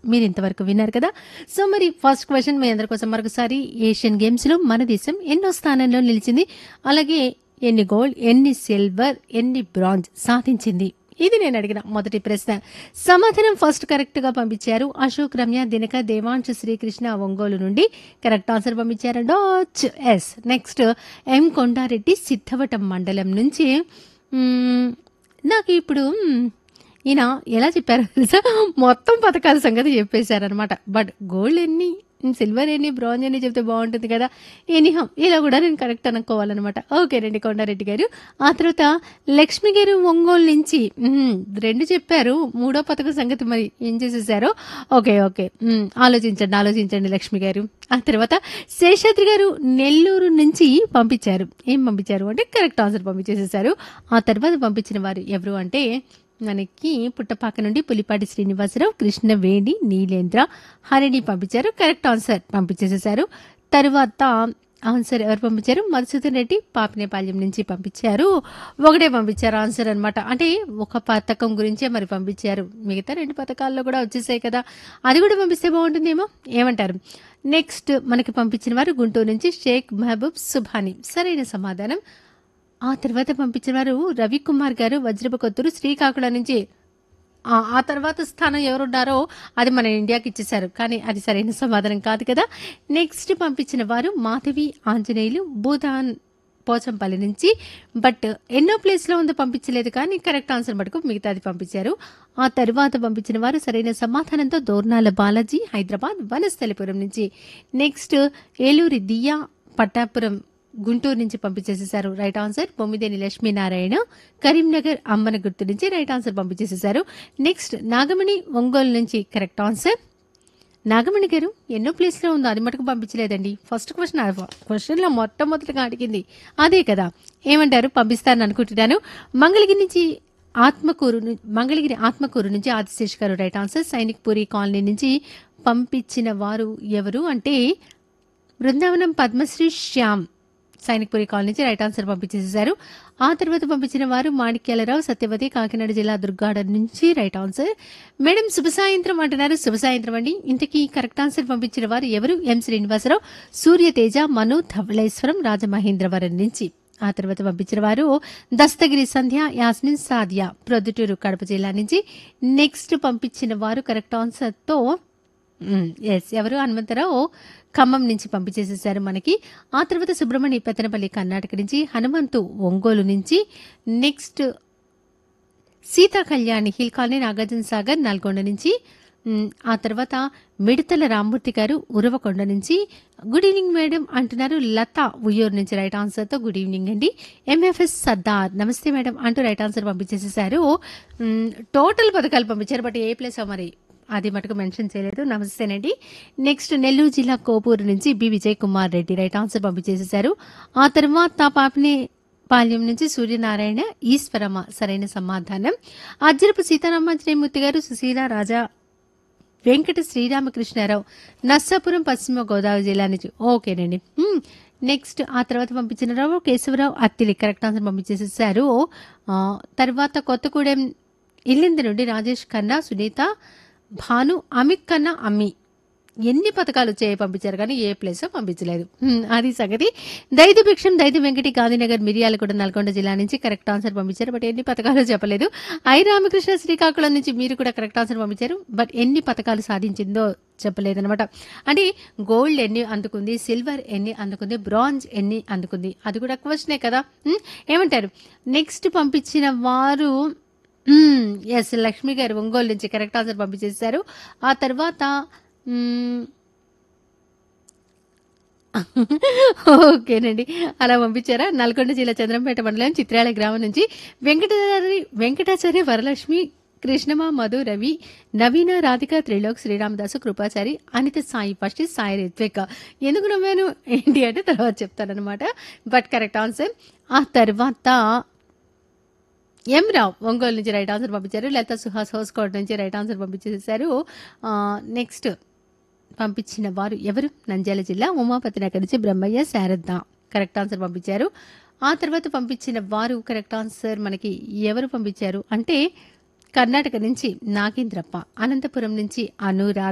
మీరు ఇంతవరకు విన్నారు కదా సో మరి ఫస్ట్ క్వశ్చన్ మీ అందరి కోసం మరొకసారి ఏషియన్ గేమ్స్లో మన దేశం ఎన్నో స్థానంలో నిలిచింది అలాగే ఎన్ని గోల్డ్ ఎన్ని సిల్వర్ ఎన్ని బ్రాంజ్ సాధించింది ఇది నేను అడిగిన మొదటి ప్రశ్న సమాధానం ఫస్ట్ కరెక్ట్ గా పంపించారు అశోక్ రమ్య దినక దేవాంశ శ్రీకృష్ణ ఒంగోలు నుండి కరెక్ట్ ఆన్సర్ పంపించారు డోచ్ ఎస్ నెక్స్ట్ ఎం కొండారెడ్డి సిద్ధవటం మండలం నుంచి మ్మ్, నాకు ఇప్పుడు మ్మ్, ఈయన ఎలా చెప్పారో తెలుసా మొత్తం పథకాల సంగతి చెప్పేశారనమాట బట్ గోల్డ్ ఎన్ని సిల్వర్ ఎన్ని బ్రాంజ్ ఎన్ని చెప్తే బాగుంటుంది కదా ఎనీహం ఇలా కూడా నేను కరెక్ట్ అనుకోవాలన్నమాట ఓకేనండి కొండారెడ్డి గారు ఆ తర్వాత లక్ష్మి గారు ఒంగోలు నుంచి మ్మ్, రెండు చెప్పారు మూడో పథకం సంగతి మరి ఏం చేసేసారో ఓకే ఓకే మ్మ్, ఆలోచించండి ఆలోచించండి లక్ష్మి గారు ఆ తర్వాత శేషాద్రి గారు నెల్లూరు నుంచి పంపించారు ఏం పంపించారు అంటే కరెక్ట్ ఆన్సర్ పంపించేసేసారు ఆ తర్వాత పంపించిన వారు ఎవరు అంటే మనకి పుట్టపాక నుండి పులిపాటి శ్రీనివాసరావు కృష్ణవేణి నీలేంద్ర హరిణి పంపించారు కరెక్ట్ ఆన్సర్ పంపించేసేసారు తర్వాత ఆన్సర్ ఎవరు పంపించారు మధుసూదన్ రెడ్డి పాపినేపాల్యం నుంచి పంపించారు ఒకటే పంపించారు ఆన్సర్ అన్నమాట అంటే ఒక పథకం గురించే మరి పంపించారు మిగతా రెండు పథకాల్లో కూడా వచ్చేసాయి కదా అది కూడా పంపిస్తే బాగుంటుందేమో ఏమంటారు నెక్స్ట్ మనకి పంపించిన వారు గుంటూరు నుంచి షేక్ మహబూబ్ సుభాని సరైన సమాధానం ఆ తర్వాత పంపించిన వారు రవికుమార్ గారు వజ్రపు కొత్తూరు శ్రీకాకుళం నుంచి ఆ ఆ తర్వాత స్థానం ఎవరున్నారో అది మన ఇండియాకి ఇచ్చేశారు కానీ అది సరైన సమాధానం కాదు కదా నెక్స్ట్ పంపించిన వారు మాధవి ఆంజనేయులు భూదాన్ పోచంపల్లి నుంచి బట్ ఎన్నో ప్లేస్లో ఉందో పంపించలేదు కానీ కరెక్ట్ ఆన్సర్ మటుకు మిగతాది పంపించారు ఆ తర్వాత పంపించిన వారు సరైన సమాధానంతో దోర్నాల బాలాజీ హైదరాబాద్ వనస్థలిపురం నుంచి నెక్స్ట్ ఏలూరి దియా పట్టాపురం గుంటూరు నుంచి పంపించేసేసారు రైట్ ఆన్సర్ బొమ్మిదేని లక్ష్మీనారాయణ కరీంనగర్ అమ్మన గుర్తు నుంచి రైట్ ఆన్సర్ పంపించేసేసారు నెక్స్ట్ నాగమణి ఒంగోలు నుంచి కరెక్ట్ ఆన్సర్ నాగమణి గారు ఎన్నో ప్లేస్లో ఉందో అది మటుకు పంపించలేదండి ఫస్ట్ క్వశ్చన్ క్వశ్చన్లో మొట్టమొదటిగా అడిగింది అదే కదా ఏమంటారు పంపిస్తారని అనుకుంటున్నాను మంగళగిరి నుంచి ఆత్మకూరు ను- మంగళగిరి ఆత్మకూరు నుంచి Adishesh garu right answer Sainik puri colony నుంచి పంపించిన వారు ఎవరు అంటే బృందావనం పద్మశ్రీ శ్యామ్ సైనిక్పురి కాలనీ నుంచి రైట్ ఆన్సర్ పంపించేసేశారు ఆ తర్వాత పంపించిన వారు మాణిక్యాలరావు సత్యవతి కాకినాడ జిల్లా దుర్గాడ నుంచి రైట్ ఆన్సర్ మేడం శుభ సాయంత్రం అంటున్నారు శుభ సాయంత్రం అండి ఇంతకీ కరెక్ట్ ఆన్సర్ పంపించిన వారు ఎవరు ఎం శ్రీనివాసరావు సూర్యతేజ మను ధవళేశ్వరం రాజమహేంద్రవరం నుంచి ఆ తర్వాత పంపించిన వారు దస్తగిరి సంధ్య యాస్మిన్ సాదియా ప్రొద్దుటూరు కడప జిల్లా నుంచి నెక్స్ట్ పంపించిన వారు కరెక్ట్ ఆన్సర్తో ఎస్ ఎవరు హనుమంతరావు ఖమ్మం నుంచి పంపించేసేసారు మనకి ఆ తర్వాత సుబ్రహ్మణ్య పెత్తనపల్లి కర్ణాటక నుంచి హనుమంతు ఒంగోలు నుంచి next Sita Kalyani hill colony Nagarjuna Sagar Nalgonda నుంచి మ్, ఆ తర్వాత మిడతల రామ్మూర్తి గారు ఉరవకొండ నుంచి గుడ్ ఈవినింగ్ మేడం అంటున్నారు లత ఉయ్యూరు నుంచి రైట్ ఆన్సర్తో గుడ్ ఈవినింగ్ అండి ఎంఎఫ్ఎస్ సర్దార్ నమస్తే మేడం అంటూ రైట్ ఆన్సర్ పంపించేసేసారు మ్, టోటల్ పథకాలు పంపించారు బట్ ఏ ప్లేస్ మరి అది మటుకు మెన్షన్ చేయలేదు నమస్తేనండి నెక్స్ట్ నెల్లూరు జిల్లా కోపూరు నుంచి B Vijay Kumar Reddy right answer పంపించేసేసారు ఆ తర్వాత పాపని పాల్యం నుంచి సూర్యనారాయణ ఈశ్వరమ్మ సరైన సమాధానం అజ్జరపు సీతారామాంజనేయమూర్తి గారు సుశీల రాజా వెంకట శ్రీరామకృష్ణారావు నర్సాపురం పశ్చిమ గోదావరి జిల్లా నుంచి ఓకేనండి మ్మ్. నెక్స్ట్ ఆ తర్వాత పంపించిన రావు కేశవరావు అత్తిలి కరెక్ట్ ఆన్సర్ పంపించేసేసారు ఆ, తర్వాత కొత్తగూడెం ఇల్లింది నుండి రాజేష్ ఖన్నా సునీత భాను అమిత్ కన్నా అమ్మి ఎన్ని పథకాలు వచ్చాయో పంపించారు కానీ ఏ ప్లేస్ పంపించలేదు హ్మ్, అది సంగతి దైత భిక్షం దైత వెంకటి గాంధీనగర్ మిరియాలగూడ నల్గొండ జిల్లా నుంచి కరెక్ట్ ఆన్సర్ పంపించారు బట్ ఎన్ని పథకాలు చెప్పలేదు ఐ రామకృష్ణ శ్రీకాకుళం నుంచి మీరు కూడా కరెక్ట్ ఆన్సర్ పంపించారు బట్ ఎన్ని పథకాలు సాధించిందో చెప్పలేదన్నమాట అంటే గోల్డ్ ఎన్ని అందుకుంది సిల్వర్ ఎన్ని అందుకుంది బ్రాంజ్ ఎన్ని అందుకుంది అది కూడా క్వశ్చనే కదా హ్మ్, ఏమంటారు నెక్స్ట్ పంపించిన వారు ఎస్ లక్ష్మి గారు ఒంగోలు నుంచి కరెక్ట్ ఆన్సర్ పంపించేశారు ఆ తర్వాత మ్మ్, ఓకేనండి అలా పంపించారా నల్గొండ జిల్లా చంద్రంపేట మండలం చిత్రాల గ్రామం నుంచి వెంకటాచారి వెంకటాచార్య వరలక్ష్మి కృష్ణమ మధు రవి నవీన రాధిక త్రిలోక్ శ్రీరామదాసు కృపాచారి అనిత సాయి ఫస్ట్ సాయి రిత్విక్ ఎందుకు నవ్వాను ఏంటి అంటే తర్వాత చెప్తానమాట బట్ కరెక్ట్ ఆన్సర్ ఆ తర్వాత ఎం రావు ఒంగోలు నుంచి రైట్ ఆన్సర్ పంపించారు లలిత సుహాస్ హోస్కోట్ నుంచి రైట్ ఆన్సర్ పంపించేశారు నెక్స్ట్ పంపించిన వారు ఎవరు నంద్యాల జిల్లా ఉమాపతి నగర్ నుంచి బ్రహ్మయ్య శారద కరెక్ట్ ఆన్సర్ పంపించారు ఆ తర్వాత పంపించిన వారు కరెక్ట్ ఆన్సర్ మనకి ఎవరు పంపించారు అంటే కర్ణాటక నుంచి నాగేంద్రప్ప అనంతపురం నుంచి అనురాధ